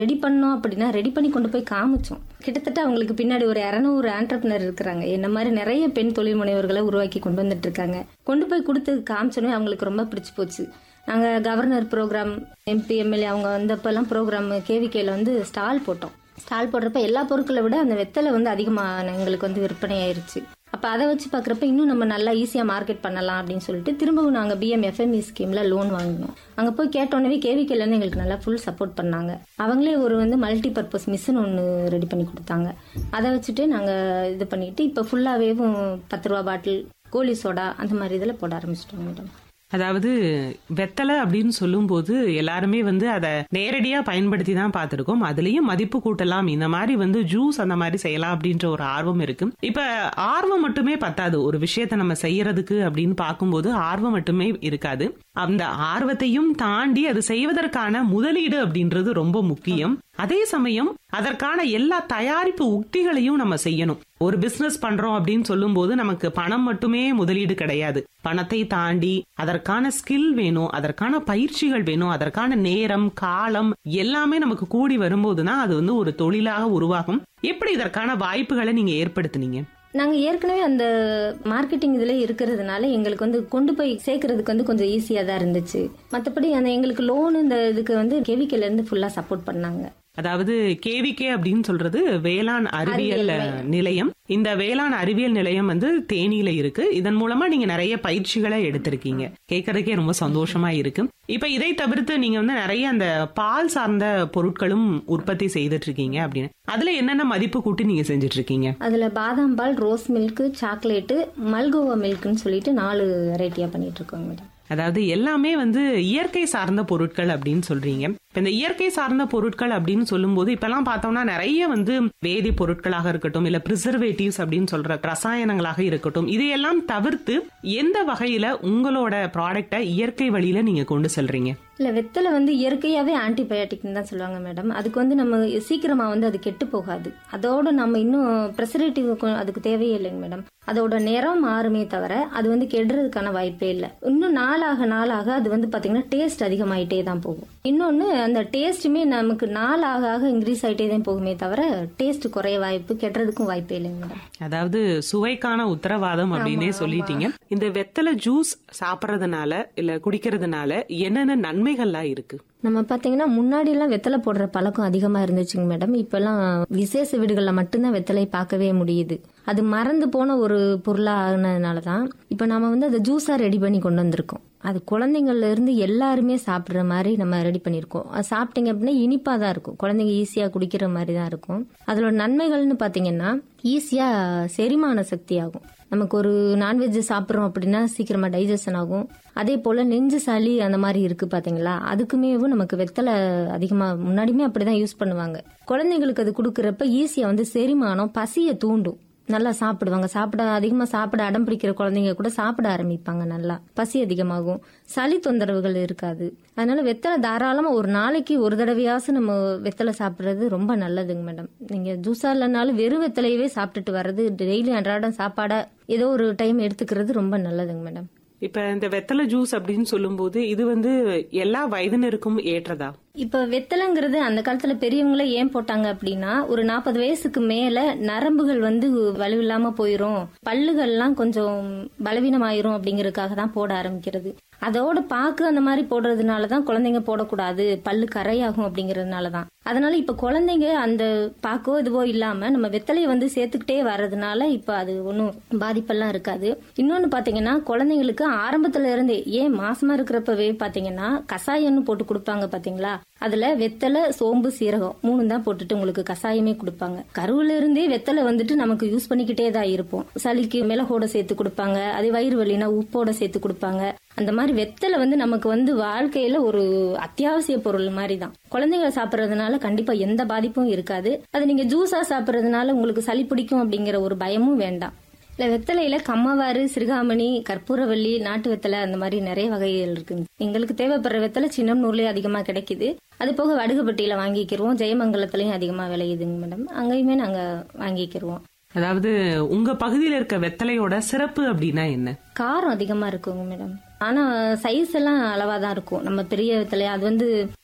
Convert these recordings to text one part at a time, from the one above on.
ready பண்ணோம் அப்படின்னா ready பண்ணி கொண்டு போய் காமிச்சோம் கிட்டத்தட்ட அவங்களுக்கு பின்னாடி ஒரு இரநூறு ஆண்டர்பனர் இருக்கிறாங்க என்ன மாதிரி நிறைய பெண் தொழில் முனைவர்களை உருவாக்கி கொண்டு வந்துட்டு இருக்காங்க கொண்டு போய் கொடுத்து காமிச்சோன்னே அவங்களுக்கு ரொம்ப பிடிச்சு போச்சு நாங்க கவர்னர் ப்ரோக்ராம் எம்பி எம்எல்ஏ அவங்க வந்தப்பெல்லாம் ப்ரோக்ராம் கேவிகேல வந்து ஸ்டால் போட்டோம் ஸ்டால் போடுறப்ப எல்லா பொருட்களை விட அந்த வெத்தலை வந்து அதிகமாக எங்களுக்கு வந்து விற்பனை ஆயிருச்சு அப்போ அதை வச்சு பார்க்குறப்ப இன்னும் நம்ம நல்லா ஈஸியாக மார்க்கெட் பண்ணலாம் அப்படின்னு சொல்லிட்டு திரும்பவும் நாங்கள் பிஎம் எஃப்எம்இ ஸ்கீமில் லோன் வாங்கினோம் அங்கே போய் கேட்டோன்னே கேவிக்கையிலேருந்து எங்களுக்கு நல்லா ஃபுல் சப்போர்ட் பண்ணாங்க அவங்களே ஒரு வந்து மல்டி பர்பஸ் மிஷின் ஒன்று ரெடி பண்ணி கொடுத்தாங்க அதை வச்சுட்டு நாங்கள் இது பண்ணிட்டு இப்போ ஃபுல்லாகவே பத்து ரூபா பாட்டில் கோலி சோடா அந்த மாதிரி இதில் போட ஆரம்பிச்சிட்டோம் மேடம் அதாவது வெத்தலை அப்படின்னு சொல்லும்போது எல்லாருமே வந்து அதை நேரடியா பயன்படுத்தி தான் பார்த்திருக்கோம் அதுலயும் மதிப்பு கூட்டலாம் இந்த மாதிரி வந்து ஜூஸ் அந்த மாதிரி செய்யலாம் அப்படின்ற ஒரு ஆர்வம் இருக்கு இப்ப ஆர்வம் மட்டுமே பத்தாது ஒரு விஷயத்த நம்ம செய்யறதுக்கு அப்படின்னு பார்க்கும்போது ஆர்வம் மட்டுமே இருக்காது அந்த ஆர்வத்தையும் தாண்டி அது செய்வதற்கான முதலீடு அப்படின்றது ரொம்ப முக்கியம் அதே சமயம் அதற்கான எல்லா தயாரிப்பு உக்திகளையும் நம்ம செய்யணும் ஒரு பிசினஸ் பண்றோம் அப்படின்னு சொல்லும்போது நமக்கு பணம் மட்டுமே முதலீடு கிடையாது பணத்தை தாண்டி அதற்கான ஸ்கில் வேணும் அதற்கான பயிற்சிகள் வேணும் அதற்கான நேரம் காலம் எல்லாமே நமக்கு கூடி வரும்போது தான் அது வந்து ஒரு தொழிலாக உருவாகும் எப்படி இதற்கான வாய்ப்புகளை நீங்க ஏற்படுத்துனீங்க நாங்க ஏற்கனவே அந்த மார்க்கெட்டிங் இதுல இருக்கிறதுனால எங்களுக்கு வந்து கொண்டு போய் சேர்க்கறதுக்கு வந்து கொஞ்சம் ஈஸியா தான் இருந்துச்சு மத்தபடி அந்த எங்களுக்கு லோன் இந்த இதுக்கு வந்து கெவிக்கல இருந்து ஃபுல்லா சப்போர்ட் பண்ணாங்க அதாவது கேவிகே அப்படின்னு சொல்றது வேளாண் அறிவியல் நிலையம் இந்த வேளாண் அறிவியல் நிலையம் வந்து தேனியில இருக்கு இதன் மூலமா நீங்க நிறைய பயிற்சிகளை எடுத்திருக்கீங்க கேட்கறதுக்கே ரொம்ப சந்தோஷமா இருக்கு இப்ப இதை தவிர்த்து நீங்க வந்து நிறைய அந்த பால் சார்ந்த பொருட்களும் உற்பத்தி செய்துட்டு இருக்கீங்க அப்படின்னு அதுல என்னென்ன மதிப்பு கூட்டி நீங்க செஞ்சுட்டு இருக்கீங்க அதுல பாதாம் பால் ரோஸ் மில்க் சாக்லேட்டு மல்கோவா மில்க்னு சொல்லிட்டு நாலு வெரைட்டியா பண்ணிட்டு இருக்கோங்க மேடம் அதாவது எல்லாமே வந்து இயற்கை சார்ந்த பொருட்கள் அப்படின்னு சொல்றீங்க இப்ப இந்த இயற்கை சார்ந்த பொருட்கள் அப்படின்னு சொல்லும்போது இப்பெல்லாம் பார்த்தோம்னா நிறைய வந்து வேதி பொருட்களாக இருக்கட்டும் இல்ல பிரிசர்வேட்டிவ்ஸ் அப்படின்னு சொல்ற ரசாயனங்களாக இருக்கட்டும் இதையெல்லாம் தவிர்த்து எந்த வகையில உங்களோட ப்ராடக்டை இயற்கை வழியில நீங்க கொண்டு செல்றீங்க இல்ல வெத்தலை வந்து இயற்கையாவே ஆன்டிபயோட்டிக்னு தான் சொல்லுவாங்க மேடம் அதுக்கு வந்து நம்ம சீக்கிரமா வந்து அது கெட்டு போகாது அதோட நம்ம இன்னும் ப்ரெசரேட்டிவ் அதுக்கு தேவையே இல்லைங்க மேடம் அதோட நிறம் மாறுமே தவிர அது வந்து கெடுறதுக்கான வாய்ப்பே இல்லை இன்னும் நாளாக நாளாக அது வந்து பாத்தீங்கன்னா டேஸ்ட் அதிகமாயிட்டே தான் போகும் இன்னொன்னு அந்த டேஸ்ட்டுமே நமக்கு நாளாக ஆக இன்க்ரீஸ் ஆயிட்டே தான் போகுமே தவிர டேஸ்ட் குறைய வாய்ப்பு கெடுறதுக்கும் வாய்ப்பே இல்லைங்க மேடம் அதாவது சுவைக்கான உத்தரவாதம் அப்படின்னே சொல்லிட்டீங்க இந்த வெத்தலை ஜூஸ் சாப்பிடறதுனால இல்ல குடிக்கிறதுனால என்னென்ன நன்மைகள்லாம் இருக்கு நம்ம பாத்தீங்கன்னா முன்னாடி எல்லாம் வெத்தலை போடுற பழக்கம் அதிகமா இருந்துச்சுங்க மேடம் இப்பெல்லாம் விசேஷ வீடுகள்ல மட்டும்தான் வெத்தலை பார்க்கவே முடியுது அது மறந்து போன ஒரு பொருளா ஆனதுனாலதான் இப்ப நாம வந்து அதை ஜூஸா ரெடி பண்ணி கொண்டு வந்திருக்கோம் அது குழந்தைங்கள்ல இருந்து எல்லாருமே சாப்பிடுற மாதிரி நம்ம ரெடி பண்ணிருக்கோம் அது சாப்பிட்டீங்க அப்படின்னா இனிப்பா தான் இருக்கும் குழந்தைங்க ஈஸியா குடிக்கிற மாதிரி தான் இருக்கும் அதோட நன்மைகள்னு பாத்தீங்கன்னா ஈஸியா செரிமான சக்தி ஆகும் நமக்கு ஒரு நான்வெஜ் சாப்பிட்றோம் அப்படின்னா சீக்கிரமா டைஜஷன் ஆகும் அதே போல நெஞ்சு சளி அந்த மாதிரி இருக்கு பாத்தீங்களா அதுக்குமே நமக்கு வெத்தலை அதிகமா முன்னாடியுமே அப்படிதான் யூஸ் பண்ணுவாங்க குழந்தைங்களுக்கு அது கொடுக்கறப்ப ஈஸியா வந்து செரிமானம் பசியை தூண்டும் நல்லா சாப்பிடுவாங்க சாப்பிட அதிகமா சாப்பிட அடம் பிடிக்கிற குழந்தைங்க கூட சாப்பிட ஆரம்பிப்பாங்க நல்லா பசி அதிகமாகும் சளி தொந்தரவுகள் இருக்காது அதனால வெத்தலை தாராளமா ஒரு நாளைக்கு ஒரு தடவையாவது நம்ம வெத்தலை சாப்பிடுறது ரொம்ப நல்லதுங்க மேடம் நீங்க ஜூஸா இல்லைனாலும் வெறும் வெத்தலையவே சாப்பிட்டுட்டு வர்றது டெய்லி அன்றாடம் சாப்பாடா ஏதோ ஒரு டைம் எடுத்துக்கிறது ரொம்ப நல்லதுங்க மேடம் இப்ப இந்த வெத்தலை ஜூஸ் அப்படின்னு சொல்லும்போது இது வந்து எல்லா வயதினருக்கும் ஏற்றதா இப்ப வெத்தலைங்கிறது அந்த காலத்துல பெரியவங்களே ஏன் போட்டாங்க அப்படின்னா ஒரு நாற்பது வயசுக்கு மேல நரம்புகள் வந்து வலுவில்லாம போயிரும் பல்லுகள்லாம் கொஞ்சம் பலவீனமாயிரும் அப்படிங்கறதுக்காக தான் போட ஆரம்பிக்கிறது அதோட பாக்கு அந்த மாதிரி போடுறதுனால தான் குழந்தைங்க போடக்கூடாது பல்லு கரையாகும் அப்படிங்கறதுனால தான் அதனால இப்ப குழந்தைங்க அந்த பாக்கோ இதுவோ இல்லாம நம்ம வெத்தலையை வந்து சேர்த்துக்கிட்டே வர்றதுனால இப்ப அது ஒன்றும் பாதிப்பெல்லாம் இருக்காது இன்னொன்னு பாத்தீங்கன்னா குழந்தைங்களுக்கு ஆரம்பத்துல இருந்தே ஏன் மாசமா இருக்கிறப்பவே பாத்தீங்கன்னா கசாயம்னு போட்டு கொடுப்பாங்க பாத்தீங்களா அதுல வெத்தலை சோம்பு சீரகம் மூணு தான் போட்டுட்டு உங்களுக்கு கசாயமே கொடுப்பாங்க கருவுல இருந்தே வெத்தலை வந்துட்டு நமக்கு யூஸ் பண்ணிக்கிட்டே தான் இருப்போம் சளிக்கு மிளகோட சேர்த்து கொடுப்பாங்க அதே வயிறு வலினா உப்போட சேர்த்து கொடுப்பாங்க அந்த மாதிரி வெத்தலை வந்து நமக்கு வந்து வாழ்க்கையில ஒரு அத்தியாவசிய பொருள் மாதிரி தான் குழந்தைங்க சாப்பிட்றதுனால கண்டிப்பா எந்த பாதிப்பும் இருக்காது அது நீங்க ஜூஸா சாப்பிட்றதுனால உங்களுக்கு சளி பிடிக்கும் அப்படிங்கிற ஒரு பயமும் வேண்டாம் இல்ல வெத்தலையில கம்மவாறு சிறுகாமணி கற்பூரவள்ளி நாட்டு வெத்தலை அந்த மாதிரி நிறைய வகைகள் இருக்குங்க எங்களுக்கு தேவைப்படுற வெத்தலை சின்னம்னூர்லயே அதிகமா கிடைக்குது அது போக வடுகுப்பட்டியில வாங்கிக்கிருவோம் ஜெயமங்கலத்திலயும் அதிகமா விளையுதுங்க மேடம் அங்கேயுமே நாங்க வாங்கிக்கிருவோம் அதாவது உங்க பகுதியில இருக்க வெத்தலையோட சிறப்பு அப்படின்னா என்ன காரம் அதிகமா இருக்குங்க மேடம் ஆனா சைஸ் எல்லாம் அளவா தான் இருக்கும் நம்ம பெரிய வெத்தலை அது வந்து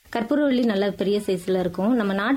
கற்பூரவள்ளி நல்ல பெரிய சைஸ்ல இருக்கும் நம்ம நாட்டு